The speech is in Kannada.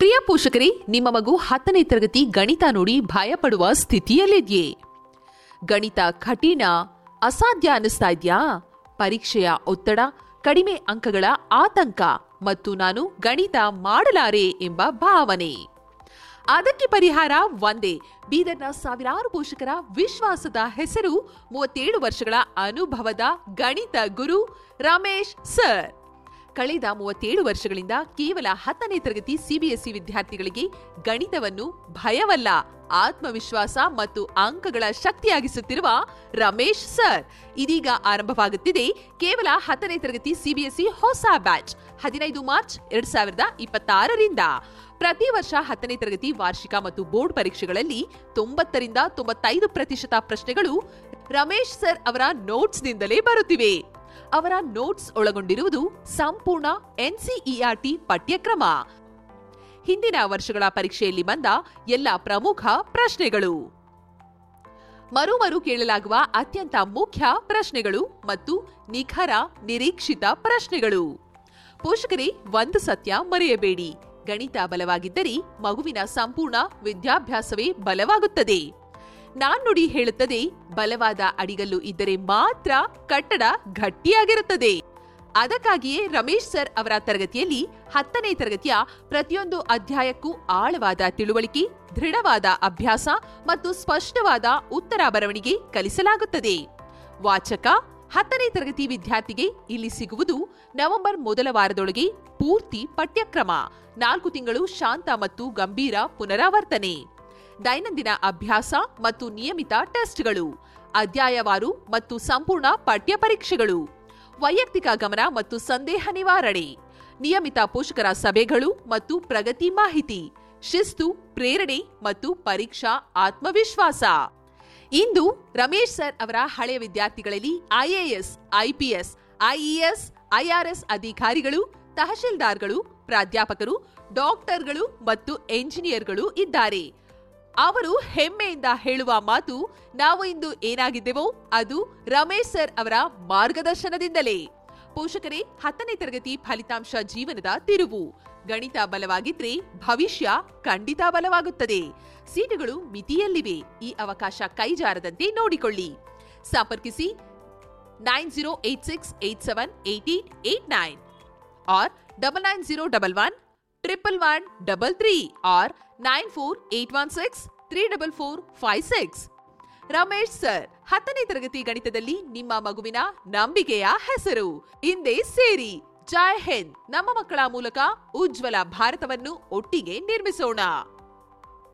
ಪ್ರಿಯ ಪೋಷಕರೇ ನಿಮ್ಮ ಮಗು ಹತ್ತನೇ ತರಗತಿ ಗಣಿತ ನೋಡಿ ಭಯಪಡುವ ಸ್ಥಿತಿಯಲ್ಲಿದೆಯೇ ಗಣಿತ ಕಠಿಣ ಅಸಾಧ್ಯ ಅನ್ನಿಸ್ತಾ ಇದೆಯಾ ಪರೀಕ್ಷೆಯ ಒತ್ತಡ ಕಡಿಮೆ ಅಂಕಗಳ ಆತಂಕ ಮತ್ತು ನಾನು ಗಣಿತ ಮಾಡಲಾರೆ ಎಂಬ ಭಾವನೆ ಅದಕ್ಕೆ ಪರಿಹಾರ ಒಂದೇ ಬೀದರ್ನ ಸಾವಿರಾರು ಪೋಷಕರ ವಿಶ್ವಾಸದ ಹೆಸರು ಮೂವತ್ತೇಳು ವರ್ಷಗಳ ಅನುಭವದ ಗಣಿತ ಗುರು ರಮೇಶ್ ಸರ್ ಕಳೆದ ಮೂವತ್ತೇಳು ವರ್ಷಗಳಿಂದ ಕೇವಲ ಹತ್ತನೇ ತರಗತಿ ಸಿಬಿಎಸ್ಇ ವಿದ್ಯಾರ್ಥಿಗಳಿಗೆ ಗಣಿತವನ್ನು ಭಯವಲ್ಲ ಆತ್ಮವಿಶ್ವಾಸ ಮತ್ತು ಅಂಕಗಳ ಶಕ್ತಿಯಾಗಿಸುತ್ತಿರುವ ರಮೇಶ್ ಸರ್ ಇದೀಗ ಆರಂಭವಾಗುತ್ತಿದೆ ಕೇವಲ ಹತ್ತನೇ ತರಗತಿ ಸಿಬಿಎಸ್ಇ ಹೊಸ ಬ್ಯಾಚ್ ಹದಿನೈದು ಮಾರ್ಚ್ ಎರಡ್ ಸಾವಿರದ ಇಪ್ಪತ್ತಾರರಿಂದ ಪ್ರತಿ ವರ್ಷ ಹತ್ತನೇ ತರಗತಿ ವಾರ್ಷಿಕ ಮತ್ತು ಬೋರ್ಡ್ ಪರೀಕ್ಷೆಗಳಲ್ಲಿ ತೊಂಬತ್ತರಿಂದ ತೊಂಬತ್ತೈದು ಪ್ರತಿಶತ ಪ್ರಶ್ನೆಗಳು ರಮೇಶ್ ಸರ್ ಅವರ ನೋಟ್ಸ್ನಿಂದಲೇ ಬರುತ್ತಿವೆ ಅವರ ನೋಟ್ಸ್ ಒಳಗೊಂಡಿರುವುದು ಸಂಪೂರ್ಣ ಎನ್ಸಿಇಆರ್ಟಿ ಪಠ್ಯಕ್ರಮ ಹಿಂದಿನ ವರ್ಷಗಳ ಪರೀಕ್ಷೆಯಲ್ಲಿ ಬಂದ ಎಲ್ಲ ಪ್ರಮುಖ ಪ್ರಶ್ನೆಗಳು ಮರು ಮರು ಕೇಳಲಾಗುವ ಅತ್ಯಂತ ಮುಖ್ಯ ಪ್ರಶ್ನೆಗಳು ಮತ್ತು ನಿಖರ ನಿರೀಕ್ಷಿತ ಪ್ರಶ್ನೆಗಳು ಪೋಷಕರೇ ಒಂದು ಸತ್ಯ ಮರೆಯಬೇಡಿ ಗಣಿತ ಬಲವಾಗಿದ್ದರೆ ಮಗುವಿನ ಸಂಪೂರ್ಣ ವಿದ್ಯಾಭ್ಯಾಸವೇ ಬಲವಾಗುತ್ತದೆ ನಾಣ್ಣುಡಿ ಹೇಳುತ್ತದೆ ಬಲವಾದ ಅಡಿಗಲ್ಲು ಇದ್ದರೆ ಮಾತ್ರ ಕಟ್ಟಡ ಗಟ್ಟಿಯಾಗಿರುತ್ತದೆ ಅದಕ್ಕಾಗಿಯೇ ರಮೇಶ್ ಸರ್ ಅವರ ತರಗತಿಯಲ್ಲಿ ಹತ್ತನೇ ತರಗತಿಯ ಪ್ರತಿಯೊಂದು ಅಧ್ಯಾಯಕ್ಕೂ ಆಳವಾದ ತಿಳುವಳಿಕೆ ದೃಢವಾದ ಅಭ್ಯಾಸ ಮತ್ತು ಸ್ಪಷ್ಟವಾದ ಉತ್ತರ ಬರವಣಿಗೆ ಕಲಿಸಲಾಗುತ್ತದೆ ವಾಚಕ ಹತ್ತನೇ ತರಗತಿ ವಿದ್ಯಾರ್ಥಿಗೆ ಇಲ್ಲಿ ಸಿಗುವುದು ನವೆಂಬರ್ ಮೊದಲ ವಾರದೊಳಗೆ ಪೂರ್ತಿ ಪಠ್ಯಕ್ರಮ ನಾಲ್ಕು ತಿಂಗಳು ಶಾಂತ ಮತ್ತು ಗಂಭೀರ ಪುನರಾವರ್ತನೆ ದೈನಂದಿನ ಅಭ್ಯಾಸ ಮತ್ತು ನಿಯಮಿತ ಟೆಸ್ಟ್ಗಳು ಅಧ್ಯಾಯವಾರು ಮತ್ತು ಸಂಪೂರ್ಣ ಪಠ್ಯ ಪರೀಕ್ಷೆಗಳು ವೈಯಕ್ತಿಕ ಗಮನ ಮತ್ತು ಸಂದೇಹ ನಿವಾರಣೆ ನಿಯಮಿತ ಪೋಷಕರ ಸಭೆಗಳು ಮತ್ತು ಪ್ರಗತಿ ಮಾಹಿತಿ ಶಿಸ್ತು ಪ್ರೇರಣೆ ಮತ್ತು ಪರೀಕ್ಷಾ ಆತ್ಮವಿಶ್ವಾಸ ಇಂದು ರಮೇಶ್ ಸರ್ ಅವರ ಹಳೆಯ ವಿದ್ಯಾರ್ಥಿಗಳಲ್ಲಿ ಐಎಎಸ್ ಐಪಿಎಸ್ ಐಇಎಸ್ ಐಆರ್ಎಸ್ ಅಧಿಕಾರಿಗಳು ತಹಶೀಲ್ದಾರ್ಗಳು ಪ್ರಾಧ್ಯಾಪಕರು ಡಾಕ್ಟರ್ಗಳು ಮತ್ತು ಎಂಜಿನಿಯರ್ಗಳು ಇದ್ದಾರೆ ಅವರು ಹೆಮ್ಮೆಯಿಂದ ಹೇಳುವ ಮಾತು ನಾವು ಇಂದು ಏನಾಗಿದ್ದೆವೋ ಅದು ರಮೇಶ್ ಸರ್ ಅವರ ಮಾರ್ಗದರ್ಶನದಿಂದಲೇ ಪೋಷಕರೇ ಹತ್ತನೇ ತರಗತಿ ಫಲಿತಾಂಶ ಜೀವನದ ತಿರುವು ಗಣಿತ ಬಲವಾಗಿದ್ರೆ ಭವಿಷ್ಯ ಖಂಡಿತ ಬಲವಾಗುತ್ತದೆ ಸೀಟುಗಳು ಮಿತಿಯಲ್ಲಿವೆ ಈ ಅವಕಾಶ ಕೈಜಾರದಂತೆ ನೋಡಿಕೊಳ್ಳಿ ಸಂಪರ್ಕಿಸಿ nine zero eight six eight seven eight eight eight nine or double nine zero double one triple one double three or nine four eight one six three double four five six Ramesh sir ಹತ್ತನೇ ತರಗತಿ ಗಣಿತದಲ್ಲಿ ನಿಮ್ಮ ಮಗುವಿನ ನಂಬಿಕೆಯ ಹೆಸರು ಹಿಂದೆ ಸೇರಿ ಜೈ ಹಿಂದ್ ನಮ್ಮ ಮಕ್ಕಳ ಮೂಲಕ ಉಜ್ವಲ ಭಾರತವನ್ನು ಒಟ್ಟಿಗೆ ನಿರ್ಮಿಸೋಣ